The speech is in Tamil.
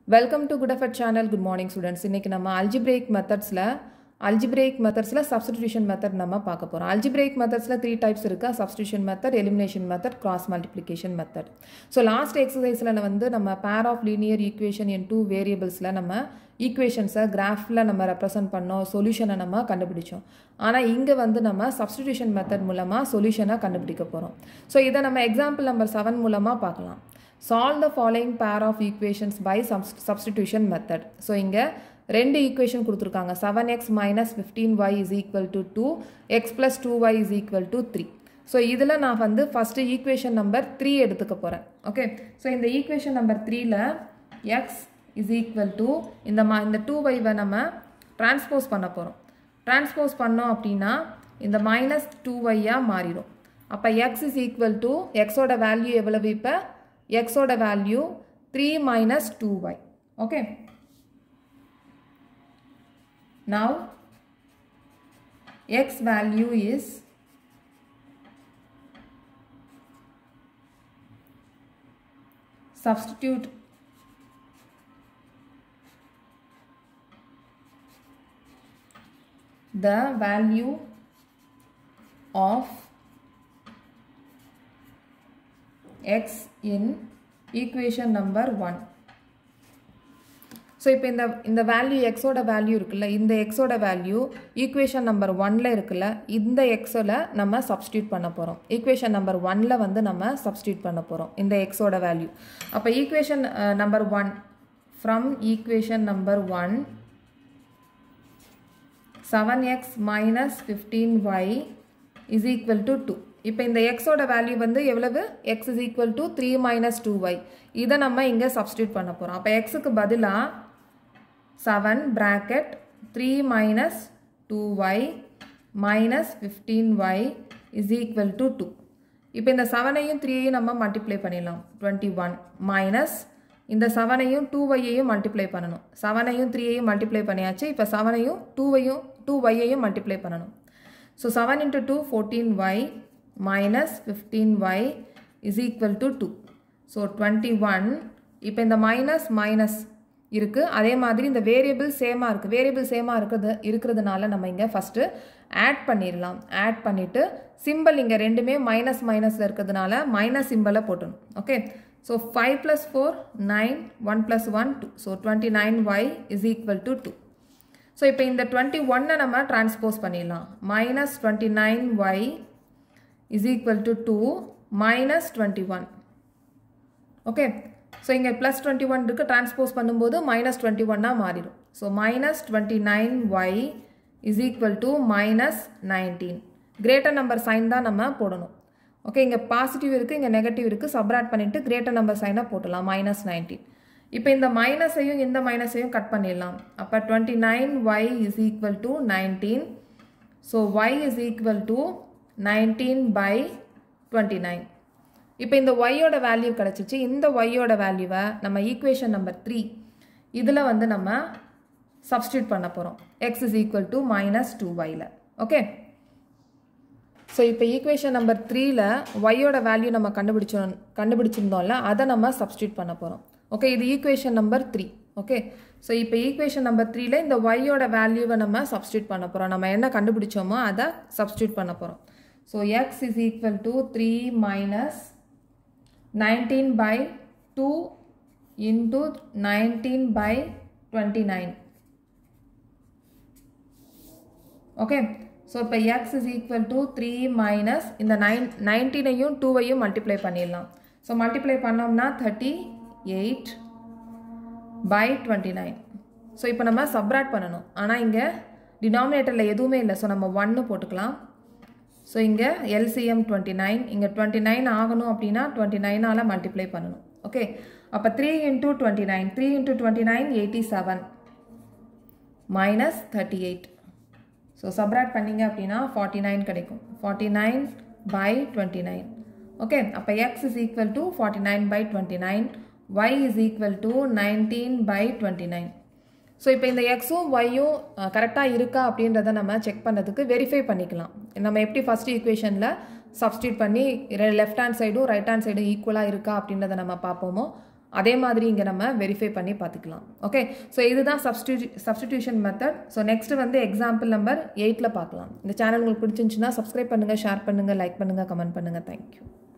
welcome to good effort channel good morning students இன்றைக்கி நம்ம அல்ஜிப்ரேக் மெத்தட்ஸில் அல்ஜிப்ரேக் மெத்தட்ஸில் சப்ஸ்டிடியூஷன் மெத்தட் நம்ம பார்க்க போகிறோம் அல்ஜிப்ரேக் மெத்தட்ஸில் த்ரீ டைப்ஸ் இருக்குது substitution method elimination method cross multiplication method so last எக்ஸசைஸில் வந்து நம்ம pair of linear equation in two வேரியபிள்ஸில் நம்ம ஈக்குவேஷன்ஸை கிராஃபில் நம்ம ரெப்ரசன்ட் பண்ணோம் சொல்யூஷனை நம்ம கண்டுபிடிச்சோம் ஆனால் இங்கே வந்து நம்ம சப்ஸ்டிடியூஷன் மெத்தட் மூலமாக சொல்யூஷனை கண்டுபிடிக்க போகிறோம் ஸோ இதை நம்ம எக்ஸாம்பிள் நம்பர் செவன் மூலமாக பார்க்கலாம் solve the following pair of equations by substitution method so இங்கே ரெண்டு ஈக்குவேஷன் கொடுத்துருக்காங்க seven x minus fifteen y is equal to two x plus two y is equal to three so இதில் நான் வந்து ஃபஸ்ட்டு ஈக்குவேஷன் நம்பர் த்ரீ எடுத்துக்க போகிறேன் ஓகே ஸோ இந்த ஈக்குவேஷன் நம்பர் த்ரீல எக்ஸ் இஸ் ஈக்குவல் டு இந்த மா இந்த டூ ஒய்வை நம்ம டிரான்ஸ்போஸ் பண்ண போகிறோம் டிரான்ஸ்போஸ் பண்ணோம் அப்படின்னா இந்த மைனஸ் டூ ஒய்யாக மாறிடும் அப்போ எக்ஸ் இஸ் ஈக்குவல் டு எக்ஸோட வேல்யூ எவ்வளவு இப்போ எக்ஸோட value three minus two y okay now x value is substitute the value of x in equation number 1 so இப்போ இந்த இந்த வேல்யூ எக்ஸோட வேல்யூ இருக்குல்ல இந்த எக்ஸோட வேல்யூ ஈக்குவேஷன் நம்பர் ஒனில் இருக்குல்ல இந்த எக்ஸோட நம்ம சப்ஸ்டியூட் பண்ண போகிறோம் ஈக்குவேஷன் நம்பர் ஒனில் வந்து நம்ம சப்ஸ்டியூட் பண்ண போகிறோம் இந்த எக்ஸோட வேல்யூ அப்போ equation number one from equation number one seven x minus fifteen y is equal to two இப்போ இந்த எக்ஸோட வேல்யூ வந்து எவ்வளவு x is equal to three minus two y இதை நம்ம இங்கே சப்ஸ்டியூட் பண்ண போகிறோம் அப்போ எக்ஸுக்கு பதிலாக seven bracket three minus two y minus fifteen y is equal to two இப்போ இந்த செவனையும் த்ரீயையும் நம்ம மல்டிப்ளை பண்ணிடலாம் டுவெண்ட்டி ஒன் மைனஸ் இந்த செவனையும் டூ ஒய்யையும் மல்டிப்ளை பண்ணணும் செவனையும் த்ரீயையும் மல்டிப்ளை பண்ணியாச்சு இப்போ செவனையும் டூவையும் டூ ஒய்யையும் மல்டிப்ளை பண்ணணும் so seven into two fourteen y minus fifteen y is equal to two so twenty one இப்போ இந்த மைனஸ் மைனஸ் இருக்குது அதே மாதிரி இந்த வேரியபிள் சேமாக இருக்குது வேரியபிள் சேமாக இருக்கிறது இருக்கிறதுனால நம்ம இங்கே ஃபஸ்ட்டு ஆட் பண்ணிடலாம் ஆட் பண்ணிவிட்டு சிம்பிள் இங்கே ரெண்டுமே மைனஸ் மைனஸில் இருக்கிறதுனால மைனஸ் சிம்பிளை போட்டணும் okay so five plus four nine one plus one two so twenty nine y is equal to two so இப்போ இந்த டுவெண்ட்டி ஒன்னை நம்ம டிரான்ஸ்போஸ் பண்ணிடலாம் minus twenty nine y is equal to two minus twenty one okay so இங்கே ப்ளஸ் டுவெண்ட்டி ஒன் இருக்குது டிரான்ஸ்போஸ் பண்ணும்போது மைனஸ் டுவெண்ட்டி ஒன்னாக மாறிடும் so minus twenty nine y is equal to minus nineteen greater number sign தான் நம்ம போடணும் ஓகே இங்கே பாசிட்டிவ் இருக்குது இங்கே நெகட்டிவ் இருக்குது சப்ராட் பண்ணிவிட்டு கிரேட்டர் நம்பர் சைனாக போட்டலாம் மைனஸ் நைன்டீன் இப்போ இந்த மைனஸையும் இந்த மைனஸையும் கட் பண்ணிடலாம் அப்போ twenty nine y is equal to nineteen so y is equal to nineteen by twenty nine இப்போ இந்த ஒய்யோட வேல்யூ கிடச்சிச்சு இந்த ஒய்யோட வேல்யூவை நம்ம ஈக்குவேஷன் நம்பர் த்ரீ இதில் வந்து நம்ம சப்ஸ்டியூட் பண்ண போகிறோம் x is equal to minus two ஒயில் ஓகே ஸோ இப்போ ஈக்குவேஷன் நம்பர் த்ரீல ஒய்யோட வேல்யூ நம்ம கண்டுபிடிச்சோம் கண்டுபிடிச்சிருந்தோம்ல அதை நம்ம சப்ஸ்டியூட் பண்ண போகிறோம் ஓகே இது equation number three okay so இப்போ ஈக்குவேஷன் நம்பர் த்ரீல இந்த ஒய்யோட வேல்யூவை நம்ம சப்ஸ்டியூட் பண்ண போகிறோம் நம்ம என்ன கண்டுபிடிச்சோமோ அதை சப்ஸ்டியூட் பண்ண போகிறோம் so x is equal to three minus 19 by 2 into 19 by 29 okay so இப்போ x is equal to 3 minus இந்த 9 19ஐயும் 2ஐயும் மல்டிப்ளை பண்ணிடலாம் ஸோ மல்டிப்ளை பண்ணோம்னா 38 by 29 ஸோ இப்போ நம்ம சப்ராட் பண்ணணும் ஆனால் இங்கே டினாமினேட்டரில் எதுவுமே இல்லை ஸோ நம்ம ஒன்று போட்டுக்கலாம் ஸோ இங்கே எல்சிஎம் டுவெண்ட்டி நைன் இங்கே டுவெண்ட்டி நைன் ஆகணும் அப்படின்னா டுவெண்ட்டி நைனால் மல்டிப்ளை பண்ணணும் ஓகே அப்போ three into twenty nine three into twenty nine eighty seven minus thirty eight so subtract பண்ணிங்க அப்படின்னா ஃபார்ட்டி நைன் கிடைக்கும் forty nine by twenty nine okay அப்போ x is equal to forty nine by twenty nine y is equal to nineteen by twenty nine so இப்போ இந்த எக்ஸும் ஒய்யும் கரெக்டாக இருக்கா அப்படின்றத நம்ம செக் பண்ணுறதுக்கு வெரிஃபை பண்ணிக்கலாம் நம்ம எப்படி ஃபஸ்ட் ஈக்குவேஷனில் சப்ஸ்டியூட் பண்ணி லெஃப்ட் ஹேண்ட் சைடும் ரைட் ஹேண்ட் சைடும் ஈக்குவலாக இருக்கா அப்படின்றத நம்ம பார்ப்போமோ அதே மாதிரி இங்கே நம்ம வெரிஃபை பண்ணி பார்த்துக்கலாம் ஓகே ஸோ இதுதான் சப்ஸ்டியூ சப்ஸ்டிடியூஷன் மெத்தட் ஸோ நெக்ஸ்ட் வந்து எக்ஸாம்பிள் நம்பர் எயிட்டில் பார்க்கலாம் இந்த சேனல் உங்களுக்கு பிடிச்சிருந்துச்சுன்னா சப்ஸ்கிரைப் பண்ணுங்கள் ஷேர் பண்ணுங்கள் லைக் பண்ணுங்கள் கமெண்ட் பண்ணுங்கள் தேங்க்யூ